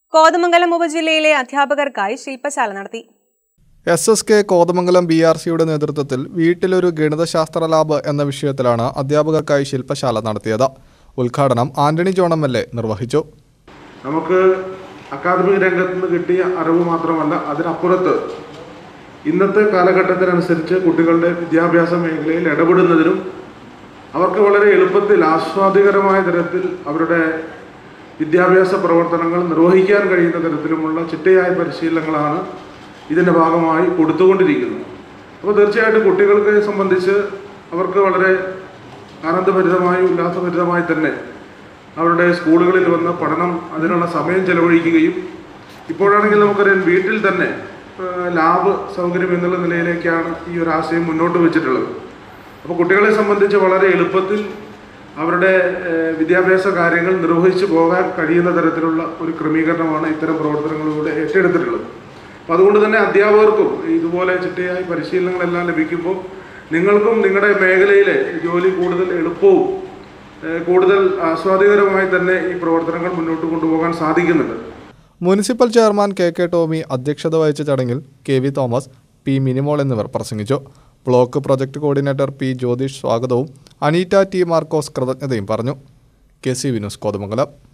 കോതമംഗലം ഉപജില്ലയിലെ അധ്യാപകർക്കായി ശില്പശാല നടത്തി S S K Kothamangalam B R സിയുടെ നേതൃത്വത്തിൽ വീട്ടിലൊരു ഗണിതശാസ്ത്ര ലാബ് എന്ന വിഷയത്തിലാണ് അധ്യാപകർക്കായി ശില്പശാല നടത്തിയത് ഉദ്ഘാടനം Antony John M L A നിർവഹിച്ചു നമുക്ക് അക്കാദമിക് രംഗത്ത് നിന്ന് കിട്ടിയ അറിവ് മാത്രമല്ല അതിനപ്പുറത്ത് ഇന്നത്തെ കാലഘട്ടത്തിനനുസരിച്ച് കുട്ടികളുടെ വിദ്യാഭ്യാസ മേഖലയിൽ ഇടപെടുന്നതിനും അവർക്ക് വളരെ എളുപ്പത്തിൽ ആസ്വാദികരമായ തരത്തിൽ അവരുടെ വിദ്യാഭ്യാസ പ്രവർത്തനങ്ങൾ നിർവഹിക്കാൻ കഴിയുന്ന തരത്തിലുമുള്ള ചിട്ടയായ പരിശീലനങ്ങളാണ് ഇതിൻ്റെ ഭാഗമായി കൊടുത്തുകൊണ്ടിരിക്കുന്നത് അപ്പോൾ തീർച്ചയായിട്ടും കുട്ടികൾക്ക് സംബന്ധിച്ച് അവർക്ക് വളരെ ആനന്ദഭരിതമായി ഉല്ലാസഭരിതമായി തന്നെ അവരുടെ സ്കൂളുകളിൽ വന്ന് പഠനം അതിനുള്ള സമയം ചെലവഴിക്കുകയും ഇപ്പോഴാണെങ്കിൽ നമുക്കറിയാം വീട്ടിൽ തന്നെ ആ, ലാബ് സൗകര്യം എന്നുള്ള നിലയിലേക്കാണ് ഈ ഒരു ആശയം മുന്നോട്ട് വെച്ചിട്ടുള്ളത് അപ്പോൾ കുട്ടികളെ സംബന്ധിച്ച് വളരെ എളുപ്പത്തിൽ അവരുടെ ഏ, വിദ്യാഭ്യാസ കാര്യങ്ങൾ നിർവഹിച്ചു പോകാൻ കഴിയുന്ന തരത്തിലുള്ള ഒരു ക്രമീകരണമാണ് ഇത്തരം പ്രവർത്തനങ്ങളിലൂടെ ഏറ്റെടുത്തിട്ടുള്ളത് അപ്പോൾ അതുകൊണ്ട് തന്നെ അധ്യാപകർക്കും ഇതുപോലെ ചിട്ടയായ പരിശീലനങ്ങളെല്ലാം ലഭിക്കുമ്പോൾ നിങ്ങൾക്കും നിങ്ങളുടെ മേഖലയിലെ ജോലി കൂടുതൽ എളുപ്പവും ഏഹ് കൂടുതൽ ആസ്വാദികരമായി തന്നെ ഈ പ്രവർത്തനങ്ങൾ മുന്നോട്ട് കൊണ്ടുപോകാൻ സാധിക്കുന്നുണ്ട് municipal chairman K K Tomy അധ്യക്ഷത വഹിച്ച ചടങ്ങിൽ K V Thomas P Minimol എന്നിവർ പ്രസംഗിച്ചു block project coordinator P Jyothish സ്വാഗതവും അനീറ്റ ടി മാർക്കോസ് കൃതജ്ഞതയും പറഞ്ഞു കെ സി വിനോസ് കോതമംഗലം